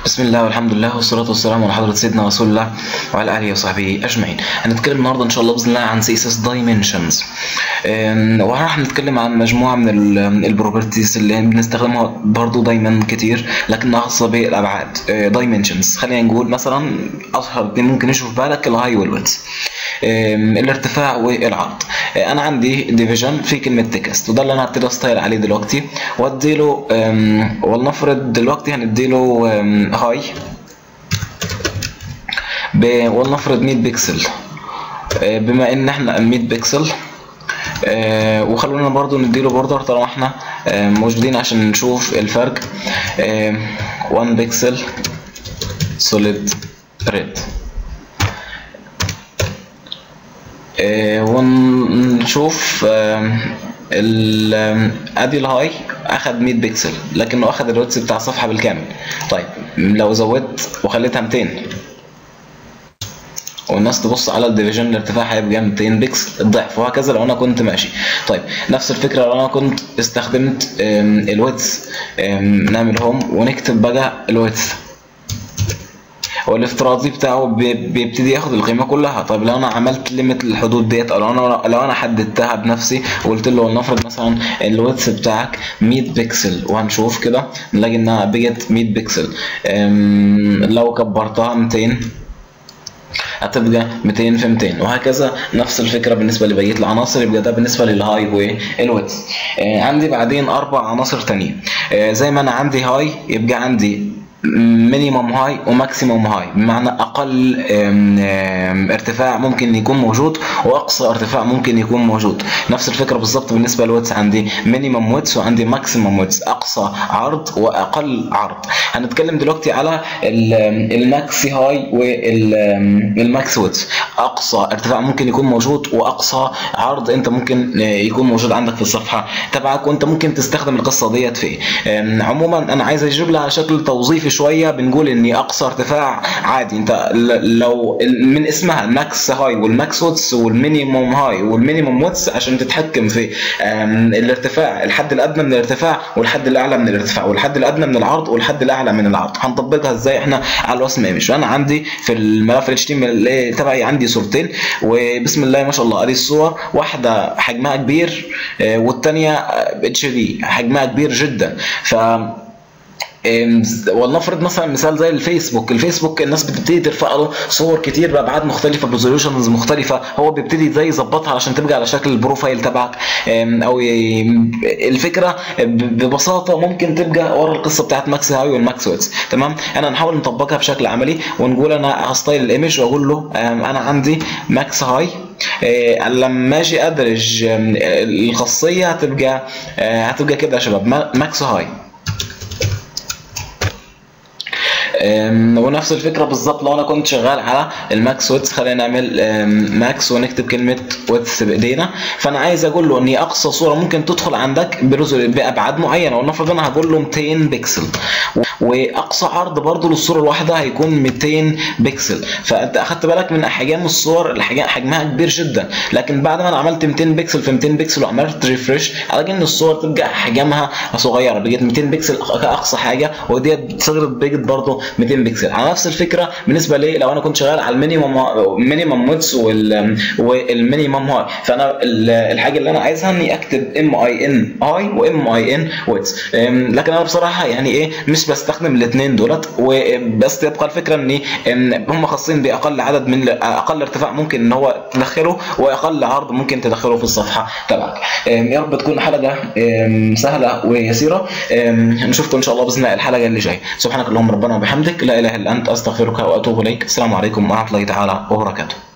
بسم الله والحمد لله والصلاة والسلام على حضرة سيدنا رسول الله وعلى آله وصحبه أجمعين. هنتكلم النهاردة إن شاء الله بإذن الله عن CSS Dimensions. أم، وراح نتكلم عن مجموعة من البروبرتيز اللي بنستخدمها برضو دايما كتير لكنها خاصة بالأبعاد. Dimensions خلينا نقول مثلا أشهر اتنين ممكن يشوف بالك الهاي والويدث. الارتفاع والعرض انا عندي ديفيجن في كلمه تكست وده اللي انا هبتدي استايل عليه دلوقتي واديله ولنفرض دلوقتي هنديله هاي ولنفرض 100 بكسل بما ان احنا 100 بكسل وخلونا برضو نديله بوردر طالما احنا موجودين عشان نشوف الفرق 1 بكسل سوليد ريد ونشوف ادي الهاي اخد 100 بكسل لكنه اخد الويتس بتاع الصفحه بالكامل طيب لو زودت وخليتها 200 والناس تبص على الديفيجن الارتفاع هيبقى 200 بكسل الضعف وهكذا لو انا كنت ماشي طيب نفس الفكره لو انا كنت استخدمت الويتس نعمل هوم ونكتب بقى الويتس والافتراضي بتاعه بيبتدي ياخد القيمه كلها طيب لو انا عملت ليميت للحدود ديت او لو انا لو انا حددتها بنفسي وقلت له ولنفرض مثلا الويدث بتاعك 100 بكسل وهنشوف كده نلاقي انها بقت 100 بكسل لو كبرتها 200 هتبقى 200 في 200 وهكذا نفس الفكره بالنسبه لبقيه العناصر يبقى ده بالنسبه للهاي والويدث عندي بعدين اربع عناصر تانية زي ما انا عندي هاي يبقى عندي مينيمم هاي وماكسيمم هاي بمعنى اقل ام ام ارتفاع ممكن يكون موجود واقصى ارتفاع ممكن يكون موجود نفس الفكره بالظبط بالنسبه للويتس عندي مينيمم ويتس وعندي ماكسيمم ويتس اقصى عرض واقل عرض هنتكلم دلوقتي على الماكسي هاي والماكس ويتس اقصى ارتفاع ممكن يكون موجود واقصى عرض انت ممكن يكون موجود عندك في الصفحه تبعك وانت ممكن تستخدم القصه ديت في عموما انا عايز اجيب لها على شكل توظيفي شويه بنقول ان اقصى ارتفاع عادي انت لو من اسمها الماكس هاي والماكس ويتس والمينيموم هاي والمينيموم ويتس عشان تتحكم في الارتفاع الحد الادنى من الارتفاع والحد الاعلى من الارتفاع والحد الادنى من العرض والحد الاعلى من العرض هنطبقها ازاي احنا على الوسم ايمج انا عندي في الملف الاتش تي ام ال تبعي عندي صورتين وبسم الله ما شاء الله ادي الصور واحده حجمها كبير والثانيه اتش دي حجمها كبير جدا ف ولنفرض مثلا مثال زي الفيسبوك الفيسبوك الناس بتبتدي ترفع له صور كتير بابعاد مختلفه بريزولوشنز مختلفه هو بيبتدي ازاي يظبطها عشان تبقى على شكل البروفايل تبعك او الفكره ببساطه ممكن تبقى ورا القصه بتاعت ماكس هاي والماكس ويتس تمام انا نحاول نطبقها بشكل عملي ونقول انا هستايل الايمج واقول له انا عندي ماكس هاي لما اجي ادرج الخاصيه هتبقى هتبقى كده يا شباب ماكس هاي ونفس الفكره بالظبط لو انا كنت شغال على الماكس ويتس خلينا نعمل ماكس ونكتب كلمه ويتس بايدينا فانا عايز اقول له ان اقصى صوره ممكن تدخل عندك بابعاد معينه ولنفرض انا هقول له 200 بكسل واقصى عرض برضه للصوره الواحده هيكون 200 بكسل فانت اخدت بالك من احجام الصور حجمها كبير جدا لكن بعد ما انا عملت 200 بكسل في 200 بكسل وعملت ريفرش الاقي ان الصور تبقى حجمها صغيره بقت 200 بكسل كاقصى حاجه وديت صغرت بقت برضه 200 بكسل على نفس الفكره بالنسبه لي لو انا كنت شغال على المينيمم مينيمم ويتس والمينيمم هاي فانا الحاجه اللي انا عايزها اني اكتب ام اي ان هاي وام اي ان ويتس لكن انا بصراحه يعني ايه مش بستخدم الاثنين دولت وبس تبقى الفكره اني إن هم خاصين باقل عدد من اقل ارتفاع ممكن ان هو تدخله واقل عرض ممكن تدخله في الصفحه تبعك يا رب تكون حلقه سهله ويسيره نشوفكم ان شاء الله باذن الله الحلقه اللي جايه سبحانك اللهم ربنا وبحمدك لا اله الا انت استغفرك واتوب اليك السلام عليكم ورحمه الله تعالى وبركاته